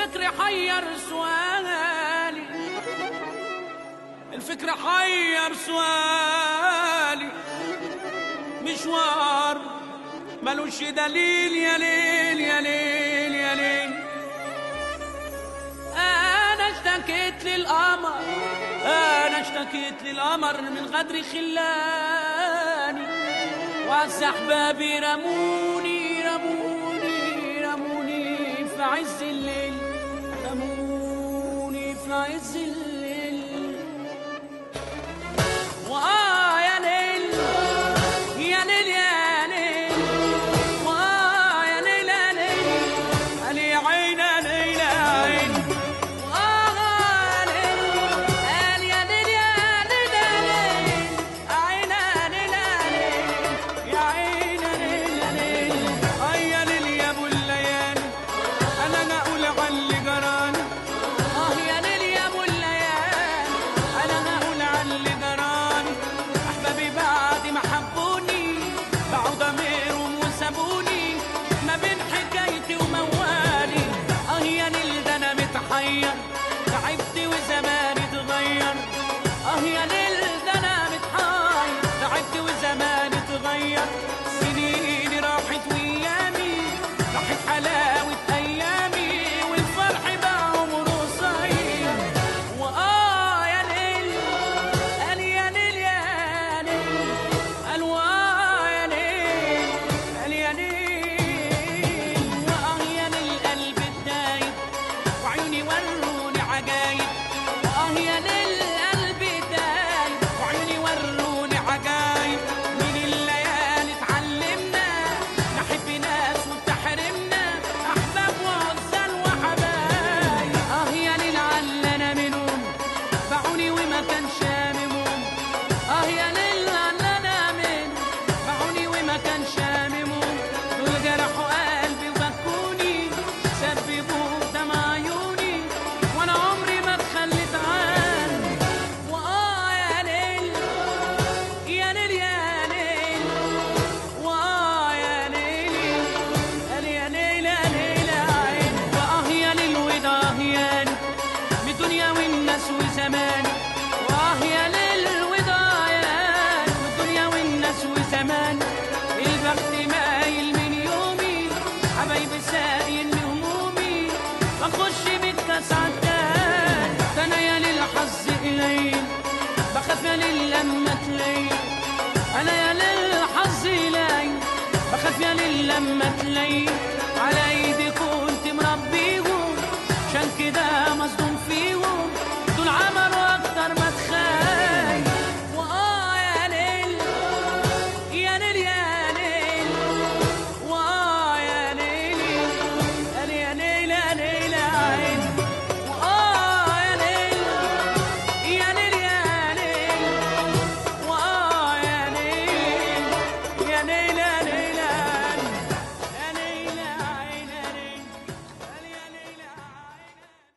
الفكر حير سؤالي الفكر حير سؤالي مشوار ملوش دليل يا ليل يا ليل يا ليل انا اشتكيت للقمر انا اشتكيت للقمر من غدر خلاني وعز احبابي رموني رموني رموني في عز الليل رموني في عز الليل وآه يا ليل يا ليل يا ليل وآه يا ليل يا ليل قال يا عين يا ليل يا عين وآه يا ليل قال يا ليل يا ليل يا ليل عين يا ليل يا ليل يا عين يا ليل يا ليل آه يا ليل يا أبو الليالي أنا ما أقول على اللي جراني آه يا ليل يا أبو الليالي أنا ما أقول على اللي جراني أحبابي بعد ما حبوني باعوا ضميرهم وسابوني ما بين حكايتي وموالي آه يا ليل ده أنا متحير تعبت وزماني اتغير آه يا ليل ده أنا متحير تعبت وزماني اتغير سنيني راحت وأيامي راحت حلاوة أيامي والفرح بقى عمره قصير وآه يا ليل قال يا ليل يا ليل قال وآه يا ليل قال يا ليل وآه يا ليل قلب الدايب وعيوني وروني عجايب وآه يا ليل قلب الدايب وعيوني وروني عجايب من الليالي اتعلمنا نحب ناس وتحرمنا أحباب وعزال وحبايب آه يا ليل علنا منهم باعوني وما كان شاممهم اه يا ليل علنا من باعوني وما كان شاممهم دول جرحوا قلبي وبكوني سببوا دمع عيوني وانا عمري ما اتخليت عنه واه يا ليل يا ليل يا ليل واه يا ليل قال يا ليل يا ليل يا عين واه يا ليل وده يا ليل من الدنيا والناس وزمان واه يا ليل وضايان والدنيا والناس وزمان البخت مايل من يومي حبايبي سا